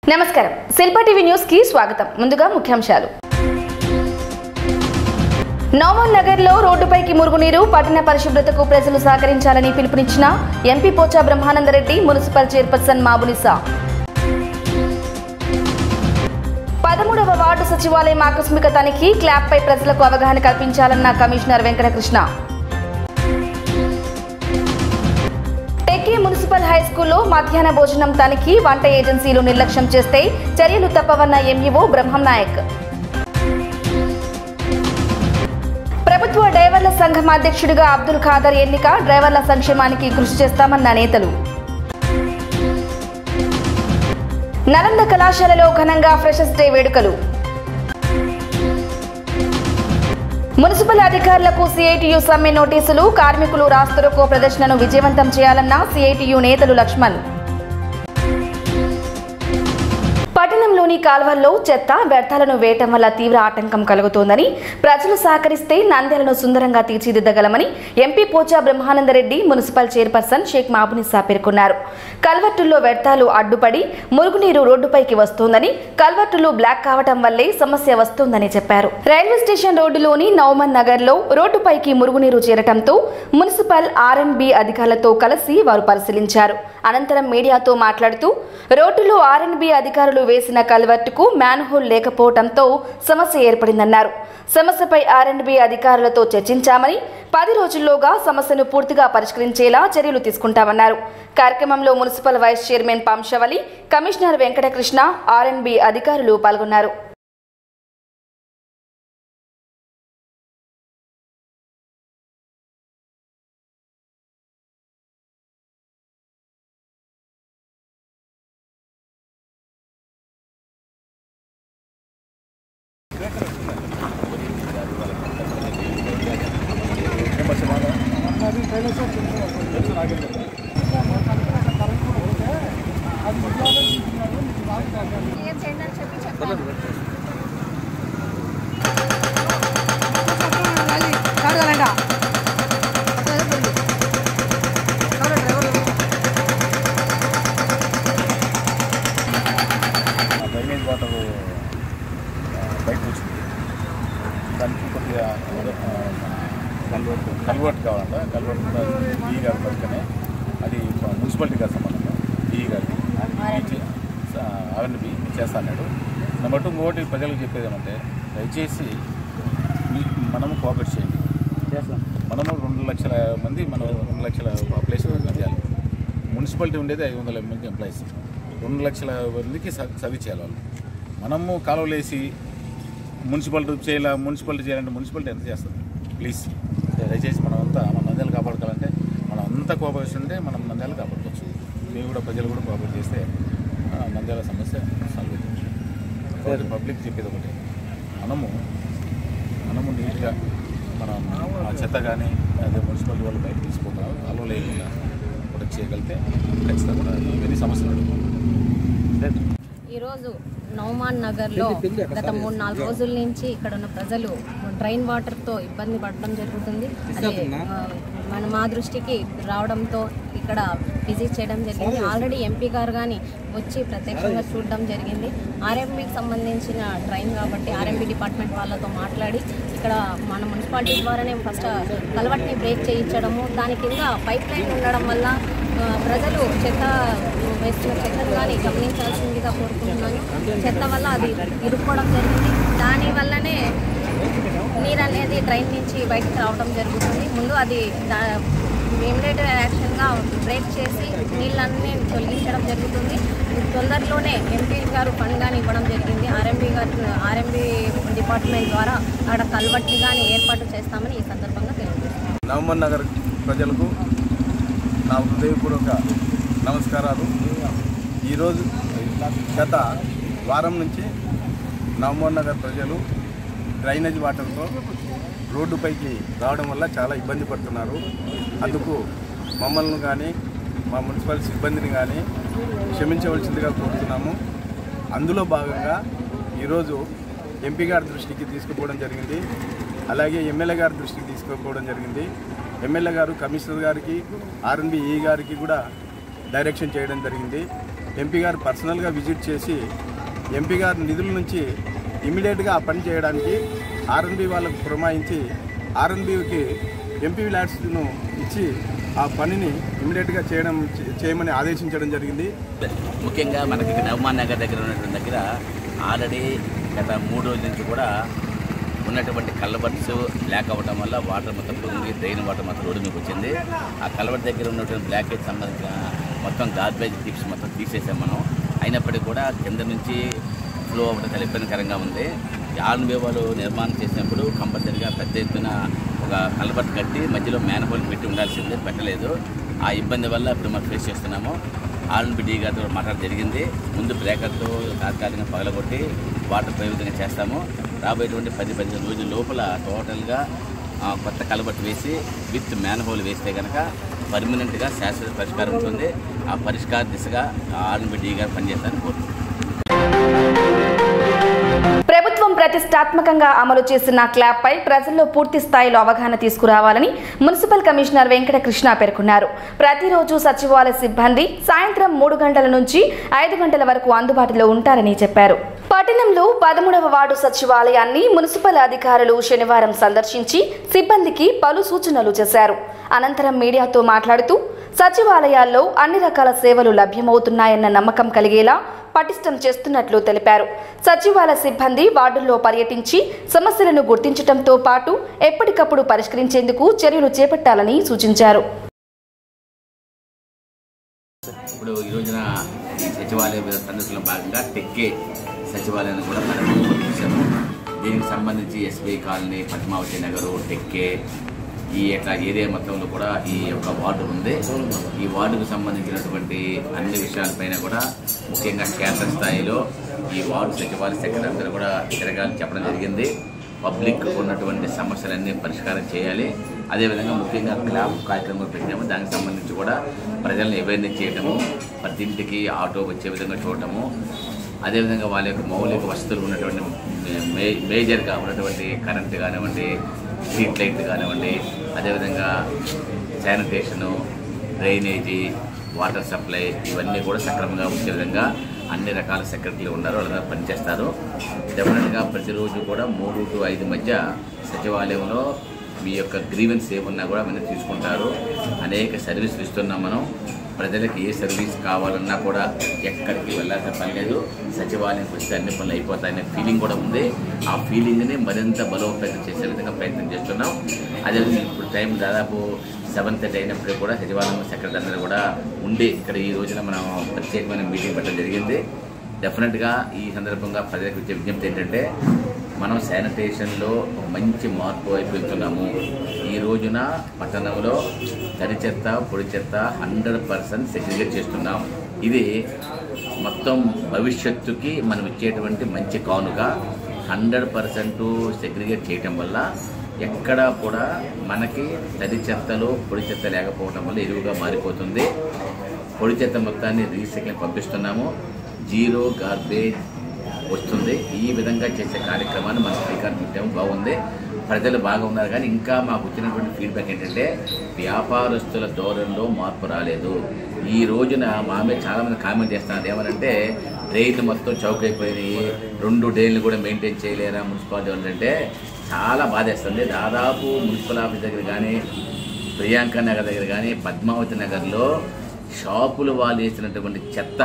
నమస్కారం శిల్ప TV news కి స్వాగతం ముందుగా ముఖ్యాంశాలు నోమల్ నగర్ లో రోడ్డుపైకి మురుగునీరు పట్టణ పరిశుభ్రతకు ప్రజలు సహకరించాలని పిలుపునిచ్చిన MP Pocha Brahmananda Reddy municipal chairperson Mabunisa పదమూడవ వార్డు సచివాలయం ఆకస్మిక తనిఖీ క్లాప్ పై ప్రజలకు అవగాహన కల్పించాలన్న commissioner Venkatakrishna techie municipal high స్కూల్లో మధ్యాహ్న భోజనం తనిఖీ వంట ఏజెన్సీలు నిర్లక్ష్యం చేస్తే చర్యలు తప్పవన్న ఎంఈఓ బ్రహ్మం నాయక్ ప్రభుత్వ డ్రైవర్ల సంఘం అధ్యక్షుడిగా అబ్దుల్ ఖాదర్ ఎన్నిక డ్రైవర్ల సంక్షేమానికి కృషి చేస్తామన్న నేతలు నలంద కళాశాలలో ఘనంగా ఫ్రెషర్స్ డే వేడుకలు మున్సిపల్ అధికారులకు సిఐటియు సమ్మె నోటీసులు కార్మికులు రాస్తరోకో ప్రదర్శనను విజయవంతం చేయాలన్న సిఐటియు నేతలు లక్ష్మణ్ పట్టణంలోని కాల్వల్లో చెత్త వ్యర్థాలను వేయటం వల్ల తీవ్ర ఆటంకం కలుగుతోందని ప్రజలు సహకరిస్తే నంద్యాలను సుందరంగా తీర్చిదిద్దగలమని MP Pocha Brahmananda Reddy municipal chairperson Shaik Mabunisa పేర్కొన్నారు కల్వర్టుల్లో వ్యర్థాలు అడ్డుపడి మురుగునీరు రోడ్డుపైకి వస్తోందని కల్వర్టులు బ్లాక్ కావటం వల్లే సమస్య వస్తోందని చెప్పారు రైల్వే స్టేషన్ రోడ్డులోని నౌమన్ నగర్ లో రోడ్డుపైకి మురుగునీరు చేరటంతో మున్సిపల్ ఆర్ఎండ్బి అధికారులతో కలిసి వారు పరిశీలించారు అనంతరం మీడియాతో మాట్లాడుతూ రోడ్డులో ఆర్ఎండ్బి అధికారులు వేసిన కల్వర్టుకు మ్యాన్హోల్ లేకపోవడంతో సమస్య ఏర్పడిందన్నారు సమస్యపై ఆర్ఎండ్బి అధికారులతో చర్చించామని పది రోజుల్లోగా సమస్యను పూర్తిగా పరిష్కరించేలా చర్యలు తీసుకుంటామన్నారు కార్యక్రమంలో municipal vice chairman Pamshavali commissioner Venkatakrishna R and B అధికారులు పాల్గొన్నారు డ్రైనేజ్ వాటర్ బయటకు వచ్చింది దానికి కొద్దిగా కల్వర్ట్ కల్వర్ట్ కావాలంట కల్వర్ట్ కూడా ఈ గారి పక్కనే అది మున్సిపాలిటీ గారి సంబంధం ఈ గారికి అవన్నీ చేస్తా అన్నాడు నెంబర్ టూ ఇంకోటి ప్రజలకు చెప్పేది ఏమంటే దయచేసి మీ- మనము కోఆపరేట్ చేయండి మనము రెండు లక్షల మంది మనం రెండు లక్షల పాపులేషన్ అందియాలి మున్సిపాలిటీ ఉండేది ఐదు వందల మంది ఎంప్లాయీస్ రెండు లక్షల మందికి స- సర్వీస్ చేయాలి వాళ్ళు మనము కాలువలు వేసి మున్సిపాలిటీ చేయాల మున్సిపాలిటీ చేయాలంటే మున్సిపాలిటీ ఎంత చేస్తుంది ప్లీజ్ దయచేసి మనం అంతా మన నంద్యాలు కాపాడుకోవాలంటే మనం అంతా కోఆపరేషన్ ఉంటే మనం నంద్యాలు కాపాడుకోవచ్చు మేము కూడా ప్రజలు కూడా కోఆపరేట్ చేస్తే ఆ, నంద్యాల సమస్య సాల్వ్ అవుతుంది పబ్లిక్ చెప్పేది ఒకటి మనము మనము నీట్గా మనం ఆ చెత్త కానీ అదే మున్సిపాలిటీ వాళ్ళు బయట తీసుకోకుండా కాలువ లేకుండా కూడా చేయగలిగితే ఖచ్చితంగా ఇవన్నీ సమస్యలు అడుగుతాం ఈరోజు నౌమాన్ నగర్లో గత మూడు నాలుగు రోజుల నుంచి ఇక్కడ ఉన్న ప్రజలు డ్రైన్ వాటర్తో ఇబ్బంది పడడం జరుగుతుంది అది ఆ, మన మా దృష్టికి రావడంతో ఇక్కడ విజిట్ చేయడం జరిగింది ఆల్రెడీ ఎంపీ గారు కానీ వచ్చి ప్రత్యక్షంగా చూడడం జరిగింది ఆర్ఎంబీకి సంబంధించిన డ్రైన్ కాబట్టి ఆర్ఎంబీ డిపార్ట్మెంట్ వాళ్ళతో మాట్లాడి ఇక్కడ మన మున్సిపాలిటీ ద్వారానే ఫస్ట్ కలవట్ని బ్రేక్ చేయించడము దాని కింద పైప్ లైన్ ఉండడం వల్ల ఆ, ప్రజలు చెత్త వేస్తున్న చెత్తను కానీ గమనించాల్సిందిగా కోరుకుంటున్నాను చెత్త వల్ల అది ఇరుక్కోవడం జరిగింది దాని వల్లనే నీరు అనేది డ్రైన్ నుంచి బయటకు రావడం జరుగుతుంది ముందు అది ఇమీడియట్ యాక్షన్గా బ్రేక్ చేసి నీళ్ళన్నీ తొలగించడం జరుగుతుంది తొందరలోనే ఎంపీ గారు ఫండ్ కానీ ఇవ్వడం జరిగింది ఆర్ఎంబీ గారు ఆర్ఎంబీ డిపార్ట్మెంట్ ద్వారా అక్కడ కల్వట్టి కానీ ఏర్పాటు చేస్తామని ఈ సందర్భంగా తెలియజేస్తున్నాను నవమన్ నగర్ ప్రజలకు నా హృదయపూర్వక నమస్కారాలు ఈరోజు గత వారం నుంచి నవమోహన్ నగర్ ప్రజలు డ్రైనేజ్ వాటర్తో రోడ్డుపైకి రావడం వల్ల చాలా ఇబ్బంది పడుతున్నారు అందుకు మమ్మల్ని కానీ మా మున్సిపల్ సిబ్బందిని కానీ క్షమించవలసిందిగా కోరుతున్నాము అందులో భాగంగా ఈరోజు ఎంపీ గారి దృష్టికి తీసుకుపోవడం జరిగింది అలాగే ఎమ్మెల్యే గారి దృష్టికి తీసుకుపోవడం జరిగింది ఎమ్మెల్యే గారు కమిషనర్ గారికి ఆర్ఎన్బి ఈ గారికి కూడా డైరెక్షన్ చేయడం జరిగింది ఎంపీ గారు పర్సనల్గా విజిట్ చేసి ఎంపీ గారి నిధుల నుంచి ఇమీడియట్గా ఆ పని చేయడానికి ఆర్ఎన్బి వాళ్ళకు పురమాయించి ఆర్ఎన్బికి ఎంపీ ల్యాడ్స్ను ఇచ్చి ఆ పనిని ఇమీడియట్గా చేయడం చేయమని ఆదేశించడం జరిగింది ముఖ్యంగా మనకి ఇక్కడ నవమాన్ నగర్ దగ్గర ఉన్నటువంటి దగ్గర ఆల్రెడీ గత మూడు రోజుల నుంచి కూడా ఉన్నటువంటి కల్వర్ట్స్ బ్లాక్ అవ్వడం వల్ల వాటర్ మొత్తం పొంగి డ్రైన్ వాటర్ మొత్తం రోడ్డు మీకు వచ్చింది ఆ కల్వర్ట్ దగ్గర ఉన్నటువంటి బ్లాకేజ్ సంబంధించిన మొత్తం గార్బేజ్ టిప్స్ మొత్తం తీసేసాం మనం అయినప్పటికీ కూడా కింద నుంచి ఫ్లో అవ్వడం చాలా ఇబ్బందికరంగా ఉంది ఆర్మీ వాళ్ళు నిర్మాణం చేసినప్పుడు కంపల్సరీగా పెద్ద ఎత్తున ఒక కల్వర్ట్ కట్టి మధ్యలో మ్యాన్హోల్ పెట్టి ఉండాల్సిందే పెట్టలేదు ఆ ఇబ్బంది వల్ల ఇప్పుడు మనం ఫేస్ చేస్తున్నాము ఆర్ఎన్బి డి గారితో మాట్లాడడం జరిగింది ముందు బ్రేకర్తో తాత్కాలికంగా పగలగొట్టి వాటర్ పై విధంగా చేస్తాము రాబోయేటువంటి పది పదిహేను రోజుల లోపల టోటల్గా ఆ, కొత్త కలబట్టు వేసి విత్ మ్యాన్హోల్ వేస్తే కనుక పర్మనెంట్గా శాశ్వత పరిష్కారం ఉంటుంది ఆ పరిష్కార దిశగా ఆర్ఎన్బి డి గారు పనిచేస్తారని కోరుతున్నాను ప్రభుత్వం ప్రతిష్టాత్మకంగా అమలు చేసిన క్లాబ్ పై ప్రజల్లో పూర్తి స్థాయిలో అవగాహన తీసుకురావాలని మున్సిపల్ కమిషనర్ వెంకటకృష్ణ పేర్కొన్నారు ప్రతిరోజు సచివాలయ సిబ్బంది సాయంత్రం మూడు గంటల నుంచి ఐదు గంటల వరకు అందుబాటులో ఉంటారని చెప్పారు పట్టణంలో పదమూడవ వార్డు సచివాలయాన్ని మున్సిపల్ అధికారులు శనివారం సందర్శించి సిబ్బందికి పలు సూచనలు చేశారు అనంతరం మీడియాతో మాట్లాడుతూ సచివాలయాల్లో అన్ని రకాల సేవలు లభ్యమవుతున్నాయన్న నమ్మకం కలిగేలా పటిష్టం చేస్తున్నట్లు తెలిపారు సచివాలయ సిబ్బంది వార్డుల్లో పర్యటించి సమస్యలను గుర్తించడంతో పాటు ఎప్పటికప్పుడు పరిష్కరించేందుకు చర్యలు చేపట్టాలని సూచించారు ఇప్పుడు ఈ రోజున ఈ సచివాలయ సందర్శనలో భాగంగా టెక్కే సచివాలయాన్ని కూడా మనం చూసాము దీనికి సంబంధించి ఎస్బీఐ కాలనీ పద్మావతి నగరు టెక్కే ఈ యొక్క ఏరియా మొత్తంలో కూడా ఈ యొక్క వార్డు ఉంది ఈ వార్డుకు సంబంధించినటువంటి అన్ని విషయాలపైన కూడా ముఖ్యంగా క్షేత్ర స్థాయిలో ఈ వార్డు సచివాలయ సెక్రటరీ అందరూ కూడా తిరగాలని చెప్పడం జరిగింది పబ్లిక్ ఉన్నటువంటి సమస్యలన్నీ పరిష్కారం చేయాలి అదేవిధంగా ముఖ్యంగా క్లాబ్ కార్యక్రమం పెట్టినాము దానికి సంబంధించి కూడా ప్రజల్ని అవేర్నెస్ చేయడము ప్రతి ఇంటికి ఆటో వచ్చే విధంగా చూడటము అదేవిధంగా వాళ్ళ యొక్క మౌలిక వసతులు ఉన్నటువంటి మే మేజర్గా ఉన్నటువంటి కరెంట్ కానివ్వండి స్ట్రీట్ లైట్ కానివ్వండి అదేవిధంగా శానిటేషను డ్రైనేజీ వాటర్ సప్లై ఇవన్నీ కూడా సక్రమంగా వచ్చే విధంగా అన్ని రకాల సెక్రటరీలు ఉన్నారు వాళ్ళందరూ పనిచేస్తారు డెఫినెట్గా ప్రతిరోజు కూడా మూడు టు ఐదు మధ్య సచివాలయంలో మీ యొక్క గ్రీవెన్స్ ఏమున్నా కూడా మనం తీసుకుంటారు అనేక సర్వీసులు ఇస్తున్నాం మనం ప్రజలకు ఏ సర్వీస్ కావాలన్నా కూడా ఎక్కడికి వెళ్ళాల్సిన పని లేదు సచివాలయంకి వస్తే అన్ని పనులు అయిపోతాయనే ఫీలింగ్ కూడా ఉంది ఆ ఫీలింగ్ని మరింత బలోపేతం చేసే విధంగా ప్రయత్నం చేస్తున్నాం అదేవిధంగా ఇప్పుడు టైం దాదాపు సెవెన్ థర్టీ అయినప్పుడు కూడా సచివాలయం సెక్రటరీ అందరూ కూడా ఉండి ఇక్కడ ఈ రోజున మనం ప్రత్యేకమైన మీటింగ్ పెట్టడం జరిగింది డెఫినెట్గా ఈ సందర్భంగా ప్రజలకు ఇచ్చే విజ్ఞప్తి ఏంటంటే మనం శానిటేషన్లో ఒక మంచి మార్పు వైపు వెళ్తున్నాము ఈ రోజున పట్టణంలో తడి చెత్త పొడి చెత్త హండ్రెడ్ పర్సెంట్ సెగ్రిగేట్ చేస్తున్నాం ఇది మొత్తం భవిష్యత్తుకి మనం ఇచ్చేటువంటి మంచి కానుక హండ్రెడ్ పర్సెంట్ సెగ్రిగేట్ చేయటం వల్ల ఎక్కడా కూడా మనకి తడి చెత్తలో పొడి చెత్త లేకపోవడం వల్ల ఎరువుగా మారిపోతుంది పొడి చెత్త మొత్తాన్ని రీసైక్లింగ్ పంపిస్తున్నాము జీరో గార్బేజ్ వస్తుంది ఈ విధంగా చేసే కార్యక్రమాన్ని మనం శ్రీకారం చుట్టాము బాగుంది ప్రజలు బాగా ఉన్నారు కానీ ఇంకా మాకు వచ్చినటువంటి ఫీడ్బ్యాక్ ఏంటంటే వ్యాపారస్తుల ధోరణిలో మార్పు రాలేదు ఈ రోజున మా మీద చాలామంది కామెంట్ చేస్తున్నారు ఏమనంటే డ్రైన్లు మొత్తం చౌక్ అయిపోయినాయి రెండు డ్రైన్లు కూడా మెయింటైన్ చేయలేరా మున్సిపాలిటీ వాళ్ళు అంటే చాలా బాధేస్తుంది దాదాపు మున్సిపల్ ఆఫీస్ దగ్గర కానీ ప్రియాంక నగర్ దగ్గర కానీ పద్మావతి నగర్లో షాపులు వాళ్ళు వేసినటువంటి చెత్త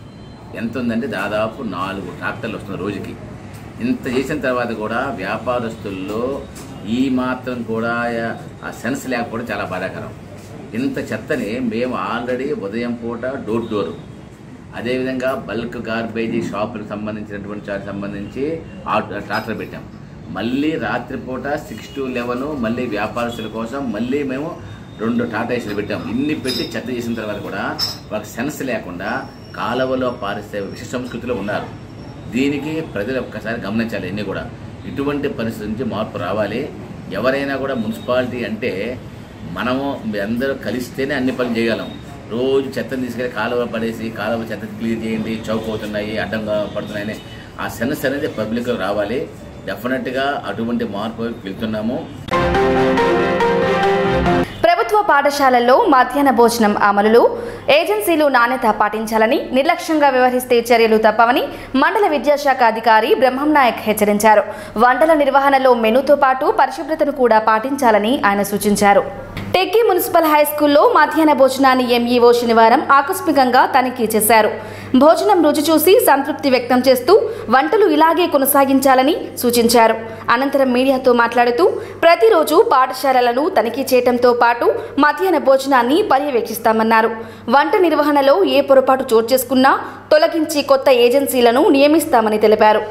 ఎంత ఉందంటే దాదాపు నాలుగు ట్రాక్టర్లు వస్తున్నాయి రోజుకి ఇంత చేసిన తర్వాత కూడా వ్యాపారస్తుల్లో ఈ మాత్రం కూడా ఆ సెన్స్ లేకపోవడం చాలా బాధాకరం ఇంత చెత్తని మేము ఆల్రెడీ ఉదయం పూట డోర్ డోర్ అదేవిధంగా బల్క్ గార్బేజీ షాపులకు సంబంధించినటువంటి వాటికి సంబంధించి ఆటో ట్రాక్టర్ పెట్టాం మళ్ళీ రాత్రిపూట సిక్స్ టు లెవెన్ మళ్ళీ వ్యాపారస్తుల కోసం మళ్ళీ మేము రెండు టాటా ఏసీలు పెట్టాం ఇన్ని పెట్టి చెత్త చేసిన తర్వాత కూడా వాళ్ళకి సెన్స్ లేకుండా కాలువలో పారిస్తే విష సంస్కృతిలో ఉన్నారు దీనికి ప్రజలు ఒక్కసారి గమనించాలి ఇన్ని కూడా ఇటువంటి పరిస్థితి నుంచి మార్పు రావాలి ఎవరైనా కూడా మున్సిపాలిటీ అంటే మనము మీ అందరూ కలిస్తేనే అన్ని పనులు చేయగలం రోజు చెత్తను తీసుకెళ్ళి కాలువ పడేసి కాలువ చెత్త క్లియర్ చేయండి చౌక్ అవుతున్నాయి అడ్డంగా పడుతున్నాయని ఆ సెన్స్ అనేది పబ్లిక్లో రావాలి డెఫినెట్గా అటువంటి మార్పు వైపు వెళ్తున్నాము ప్రభుత్వ పాఠశాలల్లో మధ్యాహ్న భోజనం అమలులో ఏజెన్సీలు నాణ్యత పాటించాలని నిర్లక్ష్యంగా వ్యవహరిస్తే చర్యలు తప్పవని మండల విద్యాశాఖ అధికారి బ్రహ్మం నాయక్ హెచ్చరించారు వంటల నిర్వహణలో మెనూతో పాటు పరిశుభ్రతను కూడా పాటించాలని ఆయన సూచించారు టెక్కి మున్సిపల్ హై స్కూల్లో మధ్యాహ్న భోజనాన్ని ఎంఈఓ శనివారం ఆకస్మికంగా తనిఖీ చేశారు భోజనం రుచి చూసి సంతృప్తి వ్యక్తం చేస్తూ వంటలు ఇలాగే కొనసాగించాలని సూచించారు అనంతరం మీడియాతో మాట్లాడుతూ ప్రతిరోజు పాఠశాలలను తనిఖీ చేయడంతో పాటు మధ్యాహ్న భోజనాన్ని పర్యవేక్షిస్తామన్నారు వంట నిర్వహణలో ఏ పొరపాటు చోటు చేసుకున్నా తొలగించి కొత్త ఏజెన్సీలను నియమిస్తామని తెలిపారు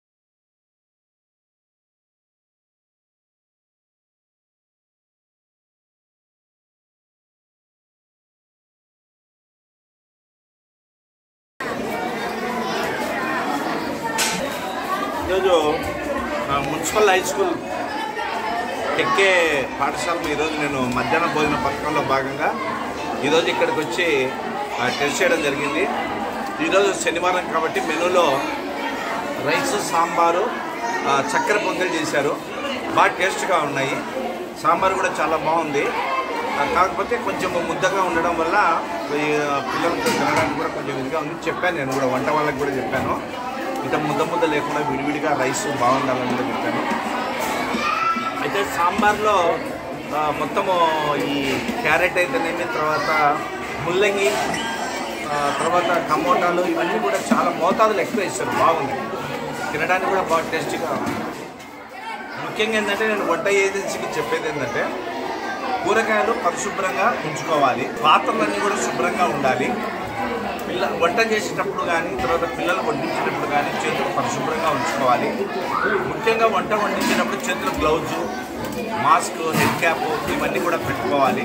ఈరోజు ఆ, మున్సిపల్ హై స్కూల్ టెక్కే పాఠశాలలో ఈరోజు నేను మధ్యాహ్న భోజన పథకంలో భాగంగా ఈరోజు ఇక్కడికి వచ్చి ఆ, టెస్ట్ చేయడం జరిగింది ఈరోజు శనివారం కాబట్టి మెనూలో రైస్ సాంబారు ఆ, చక్కెర పొంగల్ చేశారు బాగా టేస్ట్గా ఉన్నాయి సాంబార్ కూడా చాలా బాగుంది ఆ, కాకపోతే కొంచెం ముద్దగా ఉండడం వల్ల ఈ, ఆ, పిల్లలకు తినడానికి కూడా కొంచెం ఇదిగా ఉంది చెప్పాను నేను కూడా వంట వాళ్ళకి కూడా చెప్పాను ఇంత ముద్ద ముద్ద లేకుండా విడివిడిగా రైస్ బాగుండాలని కూడా చెప్పాను అయితే సాంబార్లో ఆ, మొత్తము ఈ క్యారెట్ అయితేనేమి తర్వాత ముల్లంగి ఆ, తర్వాత టమోటాలు ఇవన్నీ కూడా చాలా మోతాదులు ఎక్కువ ఇస్తారు బాగుంది తినడానికి కూడా బాగా టేస్టీగా ఉంది ముఖ్యంగా ఏంటంటే నేను వంట ఏజెన్సీకి చెప్పేది ఏంటంటే కూరగాయలు పరిశుభ్రంగా ఉంచుకోవాలి పాత్రలన్నీ కూడా శుభ్రంగా ఉండాలి పిల్ల వంట చేసేటప్పుడు కానీ తర్వాత పిల్లలు వడ్డించేటప్పుడు కానీ చేతులు పరిశుభ్రంగా ఉంచుకోవాలి ముఖ్యంగా వంట వండించేటప్పుడు చేతులు గ్లౌజు మాస్క్ హెడ్ క్యాప్ ఇవన్నీ కూడా పెట్టుకోవాలి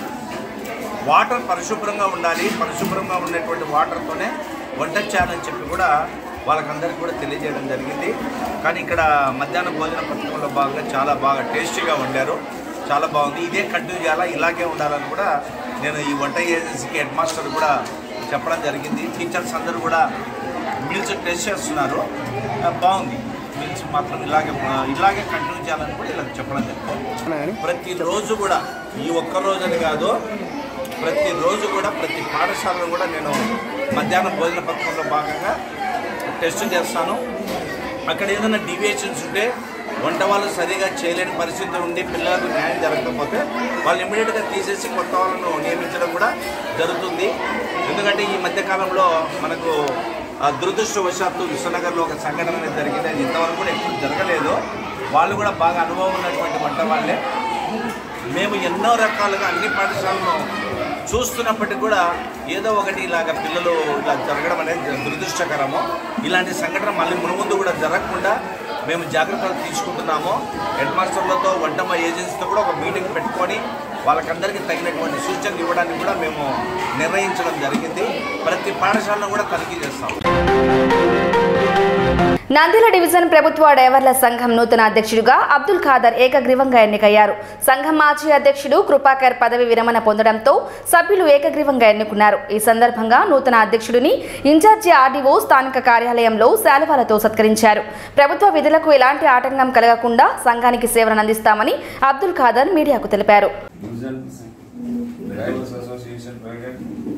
వాటర్ పరిశుభ్రంగా ఉండాలి పరిశుభ్రంగా ఉండేటువంటి వాటర్తోనే వంట చేయాలని చెప్పి కూడా వాళ్ళకందరికీ కూడా తెలియజేయడం జరిగింది కానీ ఇక్కడ మధ్యాహ్న భోజన పథకంలో భాగంగా చాలా బాగా టేస్టీగా వండారు చాలా బాగుంది ఇదే కంటిన్యూ చేయాలా ఇలాగే ఉండాలని కూడా నేను ఈ వంట ఏజెన్సీకి హెడ్ మాస్టర్ కూడా చెప్పడం జరిగింది టీచర్స్ అందరూ కూడా మీల్స్ టెస్ట్ చేస్తున్నారు ఆ, బాగుంది మీల్స్ మాత్రం ఇలాగే ఆ, ఇలాగే కంటిన్యూ చేయాలని కూడా ఇలా చెప్పడం జరిగింది ప్రతిరోజు కూడా ఈ ఒక్క రోజని కాదు ప్రతిరోజు కూడా ప్రతి పాఠశాలలో కూడా నేను మధ్యాహ్న భోజన పథకంలో భాగంగా టెస్ట్ చేస్తాను అక్కడ ఏదైనా డీవియేషన్స్ ఉంటే వంట వాళ్ళు సరిగా చేయలేని పరిస్థితి ఉండి పిల్లలకు న్యాయం జరగకపోతే వాళ్ళు ఇమీడియట్గా తీసేసి కొత్త వాళ్ళను నియమించడం కూడా జరుగుతుంది ఎందుకంటే ఈ మధ్యకాలంలో మనకు ఆ, దురదృష్టవశాత్తు విశ్వనగర్లో ఒక సంఘటన అనేది జరిగింది అది ఇంతవరకు కూడా ఎప్పుడు జరగలేదు వాళ్ళు కూడా బాగా అనుభవం ఉన్నటువంటి వంట వాళ్ళే మేము ఎన్నో రకాలుగా అన్ని పాఠశాలను చూస్తున్నప్పటికీ కూడా ఏదో ఒకటి ఇలాగ పిల్లలు ఇలా జరగడం అనేది దురదృష్టకరము ఇలాంటి సంఘటన మళ్ళీ మునుముందు కూడా జరగకుండా మేము జాగ్రత్తలు తీసుకుంటున్నాము హెడ్ మాస్టర్లతో వంటమ్మ ఏజెన్సీతో కూడా ఒక మీటింగ్ పెట్టుకొని వాళ్ళకందరికీ తగినటువంటి సూచనలు ఇవ్వడానికి కూడా మేము నిర్ణయించడం జరిగింది ప్రతి పాఠశాలను కూడా తనిఖీ చేస్తాం నంద్యాల డివిజన్ ప్రభుత్వ డ్రైవర్ల సంఘం నూతన అధ్యక్షుడిగా అబ్దుల్ ఖాదర్ ఏకగ్రీవంగా ఎన్నికయ్యారు సంఘం మాజీ అధ్యక్షుడు కృపాకర్ పదవి విరమణ పొందడంతో సభ్యులు ఏకగ్రీవంగా ఎన్నుకున్నారు ఈ సందర్భంగా నూతన అధ్యక్షుడిని ఇన్ఛార్జి ఆర్డీఓ స్థానిక కార్యాలయంలో శాలువాలతో సత్కరించారు ప్రభుత్వ విధులకు ఎలాంటి ఆటంకం కలగకుండా సంఘానికి సేవలను అందిస్తామని అబ్దుల్ ఖాదర్ మీడియాకు తెలిపారు division drivers association private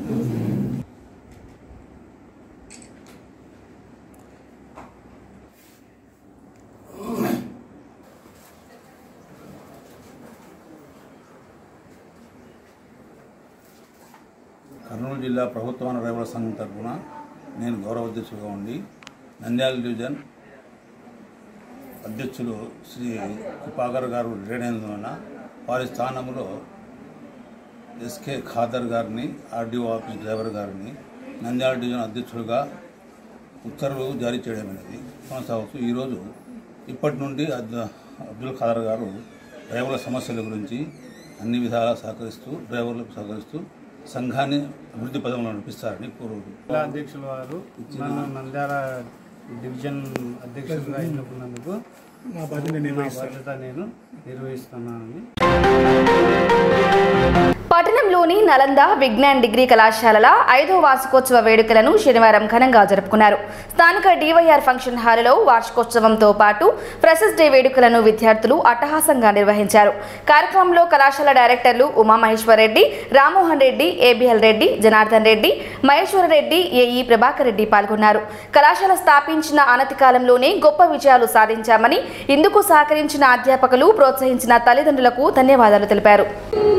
Kurnool జిల్లా ప్రభుత్వ డ్రైవర్ల సంఘం తరఫున నేను గౌరవ అధ్యక్షుడిగా ఉండి నంద్యాల డివిజన్ అధ్యక్షులు శ్రీ కృపాకర్ గారు రిటైర్ అయినందువలన వారి స్థానంలో ఎస్కే ఖాదర్ గారిని ఆర్డీఓ ఆఫీస్ డ్రైవర్ గారిని నంద్యాల డివిజన్ అధ్యక్షుడిగా ఉత్తర్వులు జారీ చేయడం అనేది కొనసాగుతూ ఈరోజు ఇప్పటి నుండి అద్- అబ్దుల్ ఖాదర్ గారు డ్రైవర్ల సమస్యల గురించి అన్ని విధాలా సహకరిస్తూ డ్రైవర్లకు సహకరిస్తూ సంఘాన్ని అభివృద్ధి పదంలో నడిపిస్తారని కోరుకుంటున్నాను జిల్లా అధ్యక్షుల వారు నన్ను నంద్యాల డివిజన్ అధ్యక్షుడిగా ఎన్నుకున్నందుకు మా బాధ్యత నేను నిర్వహిస్తున్నానని పట్టణంలోని నలంద విజ్ఞాన్ డిగ్రీ కళాశాలల ఐదో వార్షికోత్సవ వేడుకలను శనివారం ఘనంగా జరుపుకున్నారు స్థానిక డివైఆర్ ఫంక్షన్ హాలులో వార్షికోత్సవంతో పాటు ఫ్రెషర్స్ డే వేడుకలను విద్యార్థులు అట్టహాసంగా నిర్వహించారు కార్యక్రమంలో కళాశాల డైరెక్టర్లు ఉమామహేశ్వర్ రెడ్డి రామ్మోహన్ రెడ్డి ఏబిఎల్ రెడ్డి జనార్దన్ రెడ్డి మహేశ్వర రెడ్డి ఏఈ ప్రభాకర్ రెడ్డి పాల్గొన్నారు కళాశాల స్థాపించిన అనతి కాలంలోనే గొప్ప విజయాలు సాధించామని ఇందుకు సహకరించిన అధ్యాపకులు ప్రోత్సహించిన తల్లిదండ్రులకు ధన్యవాదాలు తెలిపారు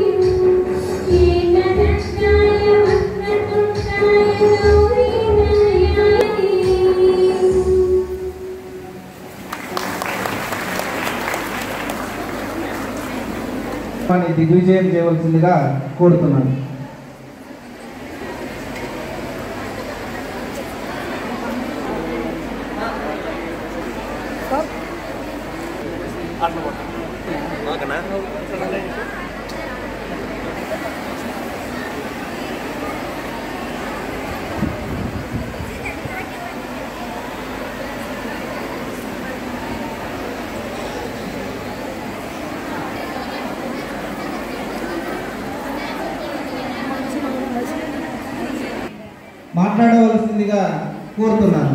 వారిని దిగ్విజయం చేయవలసిందిగా కోరుతున్నాను మాట్లాడవలసిందిగా కోరుతున్నాను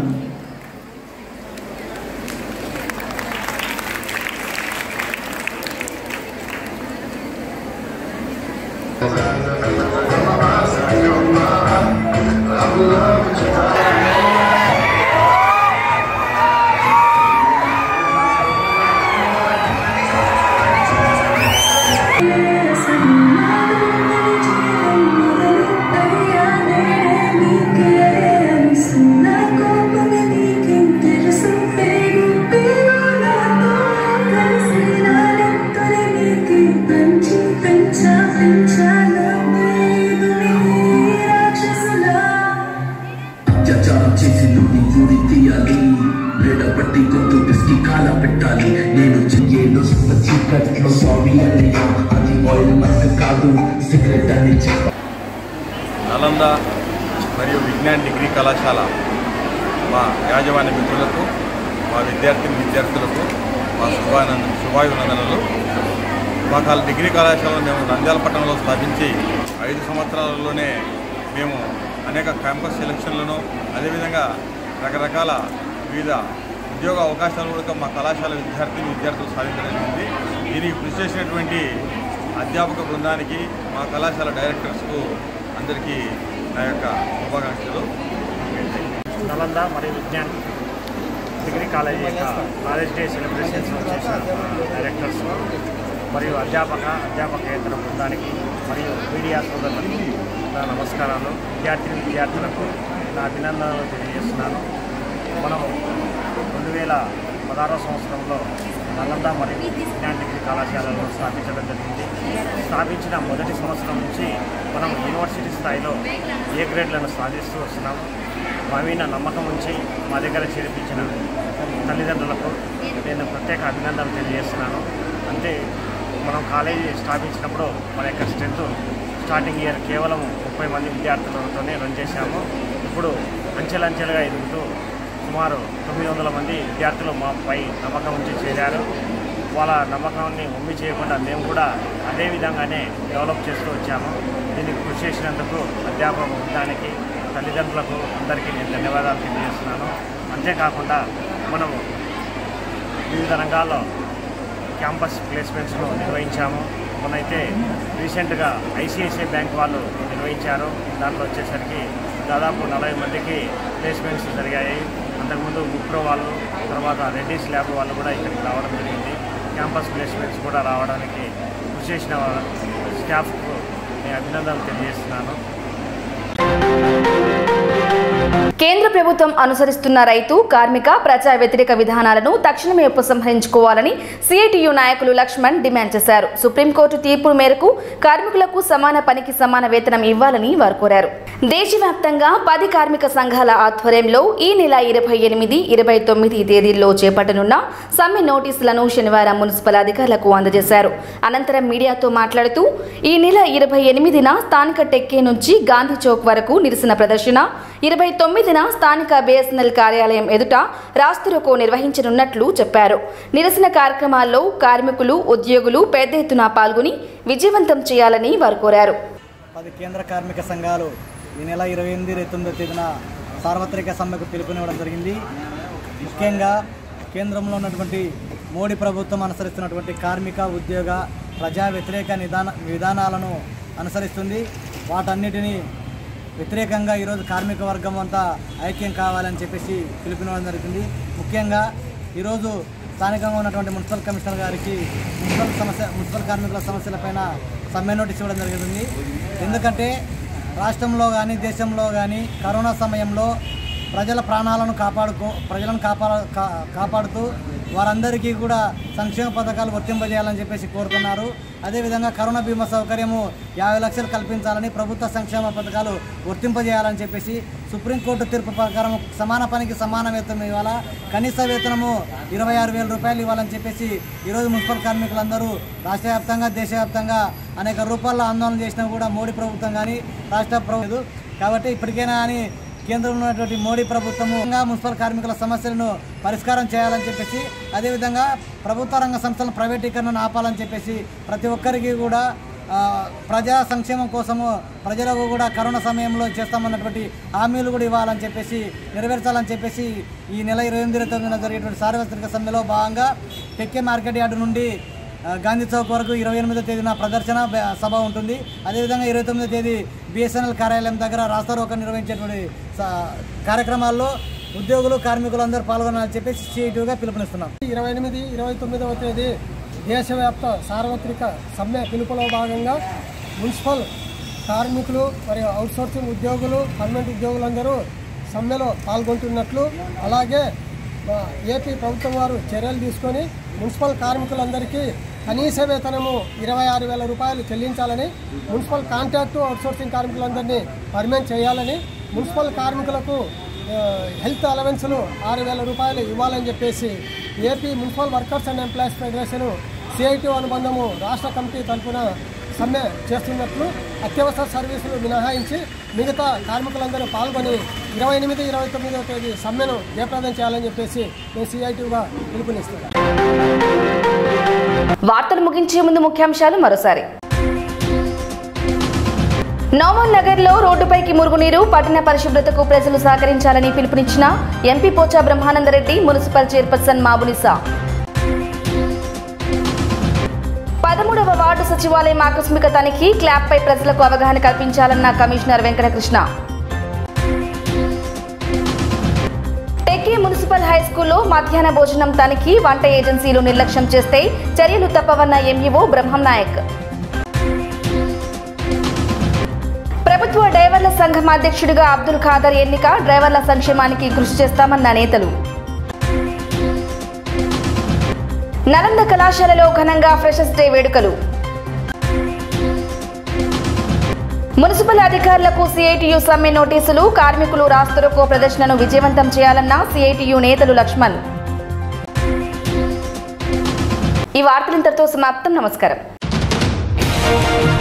అత్యాచారం చేసి నువ్వు ఊరి తీయాలి పట్టి గొంతు పిసికి కాల పెట్టాలి నేను చెయ్యేలో చీకట్లో సారీ అన్నయ్య అది ఆయిల్ మస్క్ కాదు సిగరెట్ అని చెప్ప నలంద మరియు విజ్ఞాన్ డిగ్రీ కళాశాల మా యాజమాన్య మిత్రులకు మా విద్యార్థిని విద్యార్థులకు మా శుభానంద శుభాభినందనలు మా కాల డిగ్రీ కళాశాలను మేము నంద్యాల పట్టణంలో స్థాపించి ఐదు సంవత్సరాలలోనే మేము అనేక క్యాంపస్ సెలక్షన్లను అదేవిధంగా రకరకాల వివిధ ఉద్యోగ అవకాశాలు కూడా మా కళాశాల విద్యార్థిని విద్యార్థులు సాధించడం జరిగింది దీనికి కృషి చేసినటువంటి అధ్యాపక బృందానికి మా కళాశాల డైరెక్టర్స్కు అందరికీ నా యొక్క శుభాకాంక్షలు నలంద మరియు విజ్ఞాన్ డిగ్రీ కాలేజీ యొక్క కాలేజ్ డే సెలబ్రేషన్స్ చేసిన డైరెక్టర్స్ మరియు అధ్యాపక అధ్యాపకేతర బృందానికి మరియు మీడియా సోదరులకు నా నమస్కారాలు విద్యార్థిని విద్యార్థులకు నా అభినందనలు తెలియజేస్తున్నాను మనం రెండు వేల పదహారవ సంవత్సరంలో నలంద మరియు విజ్ఞాన్ డిగ్రీ కళాశాలలో స్థాపించడం జరిగింది స్థాపించిన మొదటి సంవత్సరం నుంచి మనం యూనివర్సిటీ స్థాయిలో ఏ గ్రేడ్లను సాధిస్తూ వస్తున్నాము మా మీద నమ్మకం ఉంచి మా దగ్గర చేర్పించిన తల్లిదండ్రులకు నేను ప్రత్యేక అభినందనలు తెలియజేస్తున్నాను అంటే మనం కాలేజీ స్థాపించినప్పుడు మన యొక్క స్ట్రెంత్ స్టార్టింగ్ ఇయర్ కేవలం ముప్పై మంది విద్యార్థులతోనే రన్ చేశాము ఇప్పుడు అంచెలంచెలుగా ఎదుగుతూ సుమారు తొమ్మిది వందల మంది విద్యార్థులు మాపై నమ్మకం ఉంచి చేరారు వాళ్ళ నమ్మకాన్ని ఒమ్మి చేయకుండా మేము కూడా అదే విధంగానే డెవలప్ చేస్తూ వచ్చాము దీనికి కృషి చేసినందుకు అధ్యాపక బృందానికి తల్లిదండ్రులకు అందరికీ నేను ధన్యవాదాలు తెలియజేస్తున్నాను అంతేకాకుండా మనము వివిధ రంగాల్లో క్యాంపస్ ప్లేస్మెంట్స్ను నిర్వహించాము మొన్నైతే రీసెంట్గా ఐసిఐసిఐ బ్యాంక్ వాళ్ళు నిర్వహించారు దాంట్లో వచ్చేసరికి దాదాపు నలభై మందికి ప్లేస్మెంట్స్ జరిగాయి అంతకుముందు విప్రో వాళ్ళు తర్వాత రెడ్డిస్ ల్యాబ్ వాళ్ళు కూడా ఇక్కడికి రావడం జరిగింది క్యాంపస్ ప్లేస్మెంట్స్ కూడా రావడానికి కృషి చేసిన స్టాఫ్కు నేను అభినందనలు తెలియజేస్తున్నాను కేంద్ర ప్రభుత్వం అనుసరిస్తున్న రైతు కార్మిక ప్రజా వ్యతిరేక విధానాలను తక్షణమే ఉపసంహరించుకోవాలని సిఐటియు నాయకులు లక్ష్మణ్ డిమాండ్ చేశారు సుప్రీంకోర్టు తీర్పు మేరకు కార్మికులకు సమాన పనికి సమాన వేతనం ఇవ్వాలని వారు కోరారు దేశవ్యాప్తంగా పది కార్మిక సంఘాల ఆధ్వర్యంలో ఈ నెల ఇరవై ఎనిమిది ఇరవై తొమ్మిది తేదీల్లో చేపట్టనున్న సమ్మె నోటీసులను శనివారం మున్సిపల్ అధికారులకు అందజేశారు అనంతరం మీడియాతో మాట్లాడుతూ ఈ నెల ఇరవై ఎనిమిదిన స్థానిక టెక్కే నుంచి గాంధీ చౌక్ వరకు నిరసన ప్రదర్శన ఇరవై తొమ్మిదిన స్థానిక బిఎస్ఎన్ఎల్ కార్యాలయం ఎదుట రాస్తురోకో నిర్వహించనున్నట్లు చెప్పారు నిరసన కార్యక్రమాల్లో కార్మికులు ఉద్యోగులు పెద్ద ఎత్తున పాల్గొని విజయవంతం చేయాలని వారు కోరారు పది కేంద్ర కార్మిక సంఘాలు ఈ నెల ఇరవై ఎనిమిది ఇరవై తొమ్మిదో తేదీన సార్వత్రిక సమ్మెకు పిలుపునివ్వడం జరిగింది ముఖ్యంగా కేంద్రంలో ఉన్నటువంటి మోడీ ప్రభుత్వం అనుసరిస్తున్నటువంటి కార్మిక ఉద్యోగ ప్రజా వ్యతిరేక నిదాన విధానాలను అనుసరిస్తుంది వాటన్నిటినీ వ్యతిరేకంగా ఈరోజు కార్మిక వర్గం అంతా ఐక్యం కావాలని చెప్పేసి పిలుపునివ్వడం జరిగింది ముఖ్యంగా ఈరోజు స్థానికంగా ఉన్నటువంటి మున్సిపల్ కమిషనర్ గారికి మున్సిపల్ సమస్య మున్సిపల్ కార్మికుల సమస్యలపైన సమ్మె నోటీస్ ఇవ్వడం జరుగుతుంది ఎందుకంటే రాష్ట్రంలో కానీ దేశంలో కానీ కరోనా సమయంలో ప్రజల ప్రాణాలను కాపాడుకో ప్రజలను కాపా కా- కాపాడుతూ వారందరికీ కూడా సంక్షేమ పథకాలు వర్తింపజేయాలని చెప్పేసి కోరుతున్నారు అదేవిధంగా కరోనా బీమా సౌకర్యము యాభై లక్షలు కల్పించాలని ప్రభుత్వ సంక్షేమ పథకాలు వర్తింపజేయాలని చెప్పేసి సుప్రీంకోర్టు తీర్పు ప్రకారం సమాన పనికి సమాన వేతనం ఇవ్వాలా కనీస వేతనము ఇరవై ఆరు వేల రూపాయలు ఇవ్వాలని చెప్పేసి ఈరోజు మున్సిపల్ కార్మికులందరూ రాష్ట్ర వ్యాప్తంగా దేశవ్యాప్తంగా అనేక రూపాల్లో ఆందోళన చేసినా కూడా మోడీ ప్రభుత్వం కానీ రాష్ట్ర ప్రభుత్వం కాబట్టి ఇప్పటికైనా అని కేంద్రంలో ఉన్నటువంటి మోడీ ప్రభుత్వము ఇంకా మున్సిపల్ కార్మికుల సమస్యలను పరిష్కారం చేయాలని చెప్పేసి అదేవిధంగా ప్రభుత్వ రంగ సంస్థలను ప్రైవేటీకరణను ఆపాలని చెప్పేసి ప్రతి ఒక్కరికి కూడా ఆ, ప్రజా సంక్షేమం కోసము ప్రజలకు కూడా కరోనా సమయంలో చేస్తామన్నటువంటి హామీలు కూడా ఇవ్వాలని చెప్పేసి నెరవేర్చాలని చెప్పేసి ఈ నెల ఇరవై ఎనిమిది తొమ్మిదిన జరిగేటువంటి సార్వత్రిక సమ్మెలో భాగంగా టెక్కే మార్కెట్ యార్డు నుండి ఆ, గాంధీ చౌక్ వరకు ఇరవై ఎనిమిదో తేదీన ప్రదర్శన బ- సభ ఉంటుంది అదేవిధంగా ఇరవై తొమ్మిదో తేదీ బిఎస్ఎన్ఎల్ కార్యాలయం దగ్గర రాస్తారోక నిర్వహించేటువంటి స- కార్యక్రమాల్లో ఉద్యోగులు కార్మికులు అందరూ పాల్గొనాలని చెప్పేసి సిఐటిగా పిలుపునిస్తున్నాం ఇరవై ఎనిమిది ఇరవై తొమ్మిదవ తేదీ దేశవ్యాప్త సార్వత్రిక సమ్మె పిలుపులో భాగంగా మున్సిపల్ కార్మికులు మరియు అవుట్సోర్సింగ్ ఉద్యోగులు పర్మనెంట్ ఉద్యోగులందరూ సమ్మెలో పాల్గొంటున్నట్లు అలాగే మా ఏపీ ప్రభుత్వం వారు చర్యలు తీసుకొని మున్సిపల్ కార్మికులందరికీ కనీస వేతనము ఇరవై ఆరు వేల రూపాయలు చెల్లించాలని మున్సిపల్ కాంట్రాక్టు అవుట్సోర్సింగ్ కార్మికులందరినీ పర్మనెంట్ చేయాలని మున్సిపల్ కార్మికులకు ఆ, హెల్త్ అలవెన్స్లు ఆరు వేల రూపాయలు ఇవ్వాలని చెప్పేసి AP municipal workers and employees federation CIT అనుబంధము రాష్ట్ర కమిటీ తరఫున సమ్మె చేస్తున్నట్లు అత్యవసర సర్వీసులు మినహాయించి మిగతా కార్మికులందరూ పాల్గొని ఇరవై ఎనిమిది ఇరవై తొమ్మిదవ తేదీ సమ్మెను జయప్రదం చేయాలని చెప్పేసి మేము సిఐటిగా పిలుపునిస్తున్నాం వార్తలు ముగించే ముందు ముఖ్యాంశాలు మరోసారి నోమల్ నగర్లో రోడ్డుపైకి మురుగునీరు పట్టణ పరిశుభ్రతకు ప్రజలు సహకరించాలని పిలుపునిచ్చిన MP Pocha Brahmananda Reddy municipal chairperson Mabunisa పదమూడవ వార్డు సచివాలయం ఆకస్మిక తనిఖీ క్లాప్పై ప్రజలకు అవగాహన కల్పించాలన్న commissioner Venkatakrishna techie municipal high స్కూల్లో మధ్యాహ్న భోజనం తనిఖీ వంట ఏజెన్సీలు నిర్లక్ష్యం చేస్తే చర్యలు తప్పవన్న ఎంఈఓ బ్రహ్మం నాయక్ ప్రభుత్వ డ్రైవర్ల సంఘం అధ్యక్షుడిగా అబ్దుల్ ఖాదర్ ఎన్నిక డ్రైవర్ల సంక్షేమానికి కృషి చేస్తామన్న నేతలు నలంద కళాశాలలో ఘనంగా ఫ్రెషర్స్ డే వేడుకలు మున్సిపల్ అధికారులకు సిఐటియు సమ్మె నోటీసులు కార్మికులు రాస్తరోకో ప్రదర్శనను విజయవంతం చేయాలన్న సిఐటియు నేతలు లక్ష్మణ్ ఈ వార్తలు ఇంతటితో సమాప్తం నమస్కారం